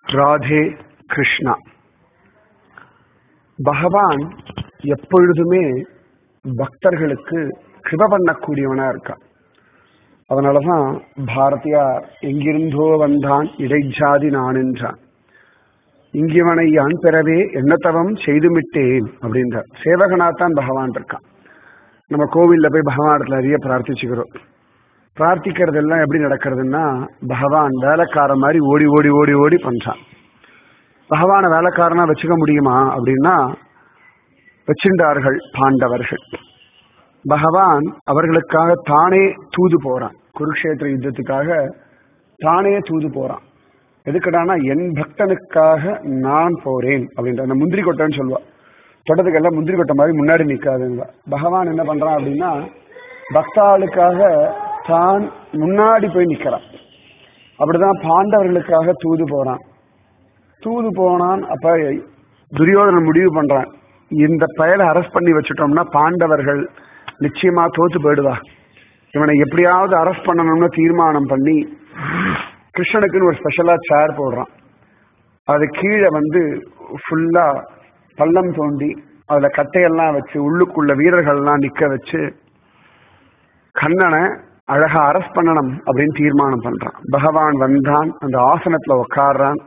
ராதே கிருஷ்ணா பகவான் எப்பொழுதுமே பக்தர்களுக்கு கிருப பண்ணக்கூடியவனா இருக்கான் அதனாலதான் பாரதியார் எங்கிருந்தோ வந்தான் இடைஜாதி நான் என்றான் இங்கிவனை யான் பெறவே எண்ணத்தவம் செய்துமிட்டேன் அப்படின்றார் சேவகனாத்தான் பகவான் இருக்கான் நம்ம கோவில்ல போய் பகவானத்துல நிறைய பிரார்த்திச்சுக்கிறோம் பிரார்த்திக்கிறது எல்லாம் எப்படி நடக்கிறதுன்னா பகவான் வேலைக்கார மாதிரி ஓடி ஓடி ஓடி ஓடி பண்றான் பகவான வேலைக்காரனா வச்சுக்க முடியுமா அப்படின்னா வச்சிருந்தார்கள் பாண்டவர்கள் பகவான் அவர்களுக்காக தானே தூது போறான் குருக்ஷேத்திர யுத்தத்துக்காக தானே தூது போறான் எதுக்கடானா என் பக்தனுக்காக நான் போறேன் அப்படின்ற அந்த முந்திரி கொட்டைன்னு சொல்லுவா தோட்டத்துக்கெல்லாம் முந்திரி கொட்டை மாதிரி முன்னாடி நிற்காதுங்க பகவான் என்ன பண்றான் அப்படின்னா பக்தாளுக்காக தான் முன்னாடி போய் நிக்கிறான் அப்படிதான் பாண்டவர்களுக்காக தூது போறான் தூது போனான் அப்ப துரியோதனன் முடிவு பண்றான் இந்த பயலை அரெஸ்ட் பண்ணி வச்சுட்டோம்னா பாண்டவர்கள் நிச்சயமா தோத்து போயிடுவா இவனை எப்படியாவது அரெஸ்ட் பண்ணணும்னு தீர்மானம் பண்ணி கிருஷ்ணனுக்குன்னு ஒரு ஸ்பெஷலா சேர் போடுறான் அது கீழே வந்து ஃபுல்லா பள்ளம் தோண்டி அதுல கட்டையெல்லாம் வச்சு உள்ளுக்குள்ள வீரர்கள்லாம் நிக்க வச்சு கண்ணனை அழகா அரெஸ்ட் பண்ணணும் அப்படின்னு தீர்மானம் பண்றான் பகவான் வந்தான் அந்த ஆசனத்துல உட்காடுறான்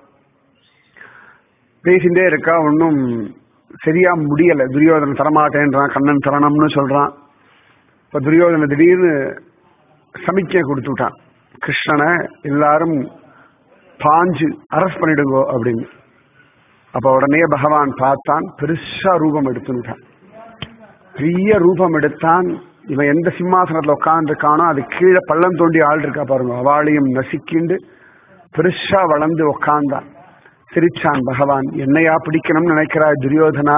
பேசிட்டே இருக்கா ஒன்னும் சரியா முடியல துரியோதனன் தரமாட்டேன்றான் கண்ணன் தரணம்னு சொல்றான் இப்ப துரியோதன திடீர்னு சமிக்கை கொடுத்துட்டான் கிருஷ்ணனை எல்லாரும் பாஞ்சு அரெஸ்ட் பண்ணிடுங்கோ அப்படின்னு அப்ப உடனே பகவான் பார்த்தான் பெருசா ரூபம் எடுத்துட்டான் பெரிய ரூபம் எடுத்தான் இவன் எந்த சிம்மாசனத்துல உட்காந்துருக்கானோ அது கீழே பள்ளம் தோண்டி ஆள் இருக்கா பாருங்க அவளையும் நசுக்கிண்டு பெருசா வளர்ந்து உட்கார்ந்தான் சிரிச்சான் பகவான் என்னையா பிடிக்கணும்னு நினைக்கிறாய் துரியோதனா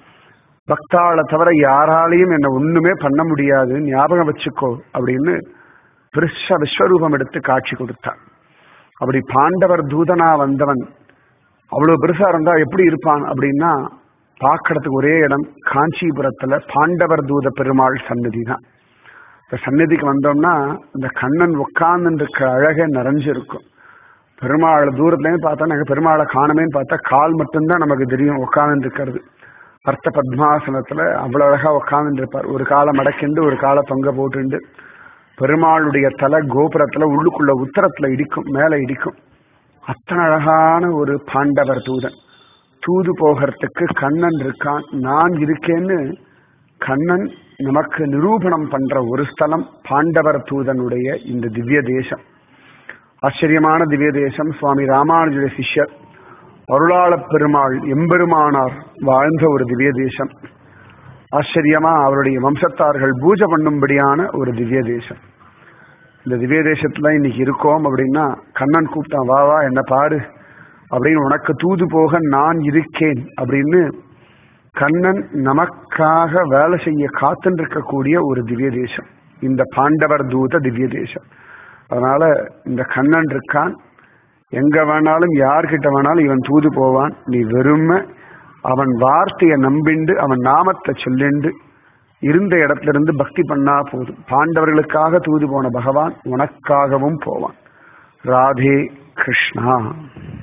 பக்தாளை தவிர யாராலையும் என்ன ஒண்ணுமே பண்ண முடியாது ஞாபகம் வச்சுக்கோ அப்படின்னு பெருசா விஸ்வரூபம் எடுத்து காட்சி கொடுத்தான் அப்படி பாண்டவர் தூதனா வந்தவன் அவ்வளவு பெருசா இருந்தா எப்படி இருப்பான் அப்படின்னா பார்க்கறதுக்கு ஒரே இடம் காஞ்சிபுரத்துல பாண்டவர் தூத பெருமாள் சன்னதி தான் இந்த சன்னதிக்கு வந்தோம்னா இந்த கண்ணன் உட்கார்ந்து இருக்க அழகே நிறைஞ்சிருக்கும் பெருமாள் தூரத்துல இருந்து பார்த்தா நாங்க பெருமாளை காணமேன்னு பார்த்தா கால் மட்டும்தான் நமக்கு தெரியும் உட்கார்ந்து இருக்கிறது அர்த்த பத்மாசனத்துல அவ்வளவு அழகா உட்கார்ந்து இருப்பார் ஒரு காலை மடக்கிண்டு ஒரு காலை தொங்க போட்டுண்டு பெருமாளுடைய தலை கோபுரத்துல உள்ளுக்குள்ள உத்தரத்துல இடிக்கும் மேல இடிக்கும் அத்தனை அழகான ஒரு பாண்டவர் தூதன் தூது போகிறதுக்கு கண்ணன் இருக்கான் நான் இருக்கேன்னு கண்ணன் நமக்கு நிரூபணம் பண்ற ஒரு ஸ்தலம் பாண்டவர் தூதனுடைய இந்த திவ்ய தேசம் ஆச்சரியமான திவ்ய தேசம் சுவாமி ராமானுஜுடைய சிஷ்யர் அருளாள பெருமாள் எம்பெருமானார் வாழ்ந்த ஒரு திவ்ய தேசம் ஆச்சரியமா அவருடைய வம்சத்தார்கள் பூஜை பண்ணும்படியான ஒரு திவ்ய தேசம் இந்த திவ்ய தேசத்துல இன்னைக்கு இருக்கோம் அப்படின்னா கண்ணன் கூப்பிட்டான் வா வா என்ன பாரு அப்படின்னு உனக்கு தூது போக நான் இருக்கேன் அப்படின்னு கண்ணன் நமக்காக வேலை செய்ய காத்துட்டு இருக்கக்கூடிய ஒரு திவ்ய தேசம் இந்த பாண்டவர் தூத திவ்ய தேசம் அதனால இந்த கண்ணன் இருக்கான் எங்க வேணாலும் யார்கிட்ட வேணாலும் இவன் தூது போவான் நீ வெறும அவன் வார்த்தையை நம்பிண்டு அவன் நாமத்தை சொல்லிண்டு இருந்த இடத்துல இருந்து பக்தி பண்ணா போதும் பாண்டவர்களுக்காக தூது போன பகவான் உனக்காகவும் போவான் ராதே கிருஷ்ணா